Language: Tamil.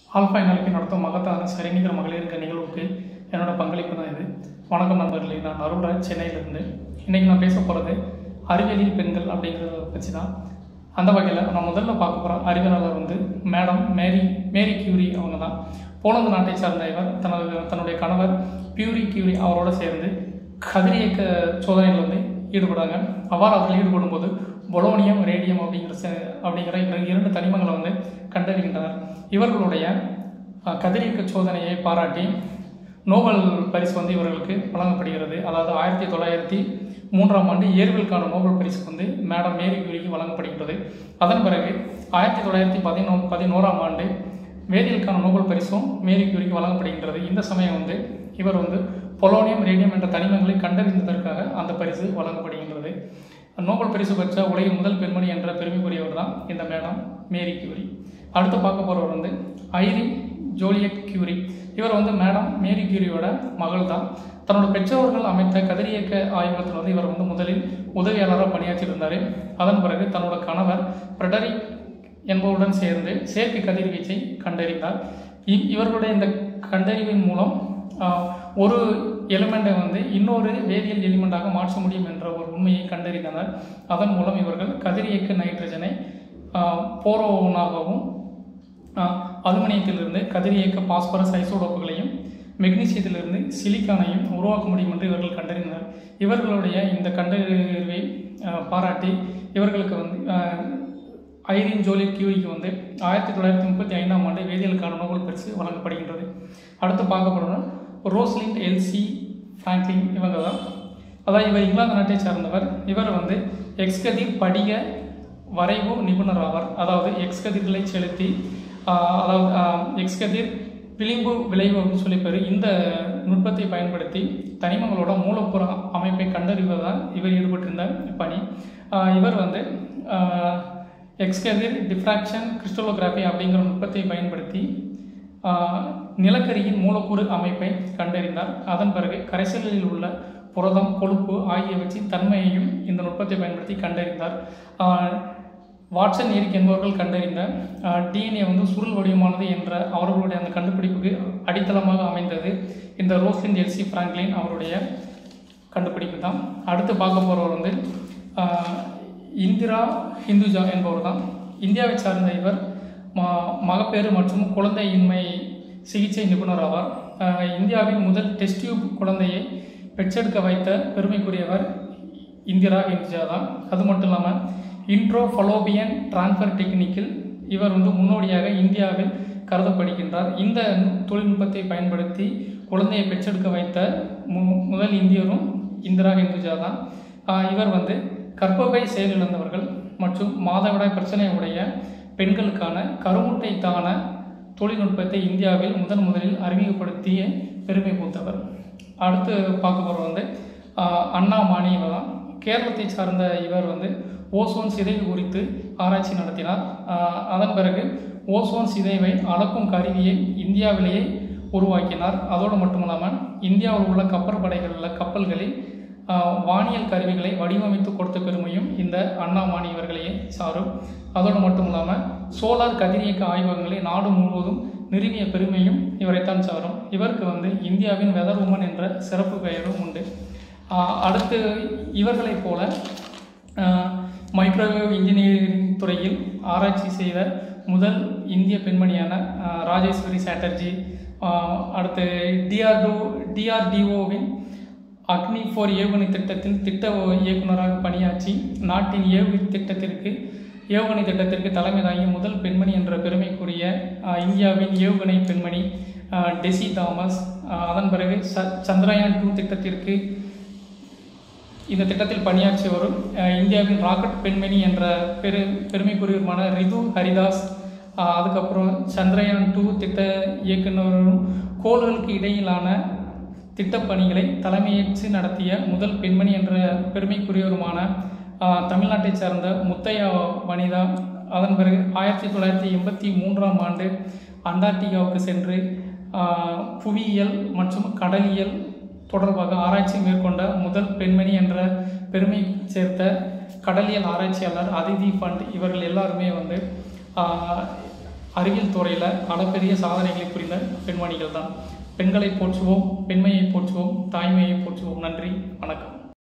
ஆல்ஃபா என்எல்பி நடத்தும் மகத்தான சரிநிகர் மகளிருக்கு நிகழ்வுக்கு என்னோட பங்களிப்பு தான் இது வணக்கம் நண்பர்களே நான் அருள்ராஜ் சென்னையிலிருந்து இன்றைக்கி நான் பேச போகிறது அறிவியலில் பெண்கள் அப்படிங்கிறத பற்றி தான் அந்த வகையில் நான் முதல்ல பார்க்க போகிற அறிவியலாளர் வந்து மேடம் மேரி மேரி கியூரி அவங்க தான் போலந்து நாட்டை சார்ந்த இவர் தனது தன்னுடைய கணவர் பியூரி கியூரி அவரோட சேர்ந்து கதிரியக்க சோதனையில் வந்து ஈடுபடாங்க அவ்வாறு அவர்கள் ஈடுபடும் போது பொலோனியம் ரேடியம் அப்படிங்கிற ச- அப்படிங்கிற இர- இரண்டு தனிமங்களை வந்து கண்டறிகின்றனர் இவர்களுடைய அஹ், கதிரியக்க சோதனையை பாராட்டி நோபல் பரிசு வந்து இவர்களுக்கு வழங்கப்படுகிறது அதாவது ஆயிரத்தி தொள்ளாயிரத்தி மூன்றாம் ஆண்டு இயற்பியலுக்கான நோபல் பரிசு வந்து மேடம் மேரி கியூரிக்கு வழங்கப்படுகிறது அதன் பிறகு ஆயிரத்தி தொள்ளாயிரத்தி பதினோ பதினோராம் ஆண்டு வேதியியலுக்கான நோபல் பரிசும் மேரி கியூரிக்கு வழங்கப்படுகின்றது இந்த சமயம் வந்து இவர் வந்து பொலோனியம் ரேடியம் என்ற தனிமங்களை கண்டறிந்ததற்காக அந்த பரிசு வழங்கப்படுகின்றது நோபல் பரிசு பெற்ற உலகின் முதல் பெண்மணி என்ற பெருமைக்குரியவர் தான் இந்த மேடம் மேரி கியூரி அடுத்து பார்க்க போகிறவர் வந்து ஐரின் ஜோலியட் கியூரி இவர் வந்து மேடம் மேரி கியூரியோட மகள் தான் தன்னோட பெற்றோர்கள் அமைத்த கதிரியக்க ஆய்வகத்தில் வந்து இவர் வந்து முதலில் உதவியாளராக பணியாற்றியிருந்தார் அதன் பிறகு தன்னோட கணவர் ஃப்ரெடரிக் என்பவருடன் சேர்ந்து செயற்கை கதிர்வீச்சை கண்டறிந்தார் இ- இவர்களுடைய இந்த கண்டறிவின் மூலம் ஆஹ், ஒரு எலிமெண்ட்டை வந்து இன்னொரு வேதியியல் எலிமெண்ட்டாக மாற்ற முடியும் என்ற ஒரு உண்மையை கண்டறிந்தனர் அதன் மூலம் இவர்கள் கதிரியக்க நைட்ரஜனை ஆஹ், போரோனாகவும் ஆஹ், அலுமினியத்திலிருந்து கதிரியக்க பாஸ்பரஸ் ஐசோடோப்புகளையும் மெக்னீசியத்திலிருந்து சிலிக்கானையும் உருவாக்க முடியும் என்று இவர்கள் கண்டறிந்தனர் இவர்களுடைய இந்த கண்டறிவை ஆஹ், பாராட்டி இவர்களுக்கு வந்து ஆஹ், ஐரின் ஜோலி கியூரிக்கு வந்து ஆயிரத்தி தொள்ளாயிரத்தி முப்பத்தி ஐந்தாம் ஆண்டு வேதியியலுக்கான நோபல் பரிசு வழங்கப்படுகின்றது அடுத்து பார்க்க போகிறோம்னா ரோஸ்லின் எல்சி ஃப்ராங்க்லின் இவங்க தான் அதாவது இவர் இங்கிலாந்து நாட்டை சார்ந்தவர் இவர் வந்து எக்ஸ் கதிர் படிக வரைவு நிபுணர் ஆவார் அதாவது எக்ஸ் கதிர்களை செலுத்தி ஆஹ், அதாவது எக்ஸ் கதிர் விளிம்பு விளைவு அப்படின்னு சொல்லி பேர் இந்த நுட்பத்தை பயன்படுத்தி தனிமங்களோட மூலக்கூறு அமைப்பை கண்டறிவதுதான் இவர் ஈடுபட்டிருந்த பணி ஆஹ், இவர் வந்து எக்ஸ்கதிர் டிஃப்ராக்ஷன் கிறிஸ்டலோகிராஃபி அப்படிங்கிற நுட்பத்தை பயன்படுத்தி ஆஹ், நிலக்கரியின் மூலக்கூறு அமைப்பை கண்டறிந்தார் அதன் பிறகு கரைசலில் உள்ள புரதம் கொழுப்பு ஆகியவற்றின் தன்மையையும் இந்த நுட்பத்தை பயன்படுத்தி கண்டறிந்தார் ஆஹ், வாட்சன் எரிக் என்பவர்கள் கண்டறிந்த டிஎன்ஏ வந்து சுருள் வடிவமானது என்ற அவர்களுடைய அந்த கண்டுபிடிப்புக்கு அடித்தளமாக அமைந்தது இந்த ரோஸ்லின் எல்சி பிராங்க்லின் அவருடைய கண்டுபிடிப்பு தான் அடுத்து பார்க்க போகிறவர் வந்து ஆஹ், இந்திரா ஹிந்துஜா என்பவர் தான் இந்தியாவை சார்ந்த இவர் ம மகப்பேறு மற்றும் குழந்தையின்மை சிகிச்சை நிபுணர் ஆவார் ஆஹ், இந்தியாவின் முதல் டெஸ்ட் டியூப் குழந்தையை பெற்றெடுக்க வைத்த பெருமைக்குரியவர் இந்திரா ஹிந்துஜா தான் அது மட்டும் இல்லாமல் இன்ட்ரோஃபலோபியன் டிரான்ஸ்ஃபர் டெக்னிக்கில் இவர் வந்து முன்னோடியாக இந்தியாவில் கருதப்படுகின்றார் இந்த தொழில்நுட்பத்தை பயன்படுத்தி குழந்தையை பெற்றெடுக்க வைத்த மு முதல் இந்தியரும் இந்திரா ஹிந்துஜா தான் ஆஹ் இவர் வந்து கர்ப்பப்பை செயலிழந்தவர்கள் மற்றும் மாதவிடாய் பிரச்சனை உடைய பெண்களுக்கான கருமுட்டைத்தான தொழில்நுட்பத்தை இந்தியாவில் முதன் முதலில் அறிமுகப்படுத்திய பெருமை பூத்தவர் அடுத்து பார்க்க போகிறவர் வந்து ஆஹ் அண்ணா மாணி இவர் தான் கேரளத்தை சார்ந்த இவர் வந்து ஓசோன் சிதைவு குறித்து ஆராய்ச்சி நடத்தினார் ஆஹ் அதன் பிறகு ஓசோன் சிதைவை அளக்கும் கருவியை இந்தியாவிலேயே உருவாக்கினார் அதோடு மட்டும் இல்லாமல் இந்தியாவில் உள்ள கப்பற்படைகளில் கப்பல்களில் ஆஹ் வானியல் கருவிகளை வடிவமைத்து கொடுத்த பெருமையும் இந்த அண்ணாமாணி இவர்களையே சாரும் அதோடு மட்டும் இல்லாமல் சோலார் கதிரியக்க ஆய்வகங்களை நாடு முழுவதும் நிறுவிய பெருமையும் இவரைத்தான் சாரும் இவருக்கு வந்து இந்தியாவின் வெதர் உமன் என்ற சிறப்பு பெயரும் உண்டு ஆஹ் அடுத்து இவர்களைப் போல மைக்ரோவேவ் இன்ஜினியரிங் துறையில் ஆராய்ச்சி செய்த முதல் இந்திய பெண்மணியான ஆஹ் ராஜேஸ்வரி சாட்டர்ஜி ஆஹ் அடுத்து டிஆர்டோ டிஆர்டிஓவின் அக்னி ஃபோர் ஏவுகணை திட்டத்தில் திட்ட இயக்குனராக பணியாற்றி நாட்டின் ஏவுகணை திட்டத்திற்கு ஏவுகணை திட்டத்திற்கு தலைமை தாங்கிய முதல் பெண்மணி என்ற பெருமைக்குரிய ஆஹ், இந்தியாவின் ஏவுகணை பெண்மணி ஆஹ், டெசி தாமஸ் ஆஹ், அதன் பிறகு ச சந்திரயான் டூ திட்டத்திற்கு இந்த திட்டத்தில் பணியாற்றி வரும் அஹ், இந்தியாவின் ராக்கெட் பெண்மணி என்ற பெரு பெருமைக்குரியவருமான ரிது ஹரிதாஸ் அஹ், அதுக்கப்புறம் சந்திரயான் டூ திட்ட இயக்குனரும் கோள்களுக்கு இடையிலான திட்டப்பணிகளை தலைமையேற்று நடத்திய முதல் பெண்மணி என்ற பெருமைக்குரியவருமான அஹ், தமிழ்நாட்டைச் சார்ந்த முத்தையா வனிதா அதன் பிறகு ஆயிரத்தி தொள்ளாயிரத்தி எண்பத்தி மூன்றாம் ஆண்டு அண்டார்டிகாவுக்கு சென்று அஹ், புவியியல் மற்றும் கடலியல் தொடர்பாக ஆராய்ச்சி மேற்கொண்ட முதல் பெண்மணி என்ற பெருமை சேர்த்த கடலியல் ஆராய்ச்சியாளர் அதிதி பண்ட் இவர்கள் எல்லாருமே வந்து ஆஹ், அறிவியல் துறையில் அளப்பெரிய சாதனைகளை புரிந்த பெண்மணிகள் தான் பெண்களை போற்றுவோம் பெண்மையை போற்றுவோம் தாய்மையை போற்றுவோம் நன்றி வணக்கம்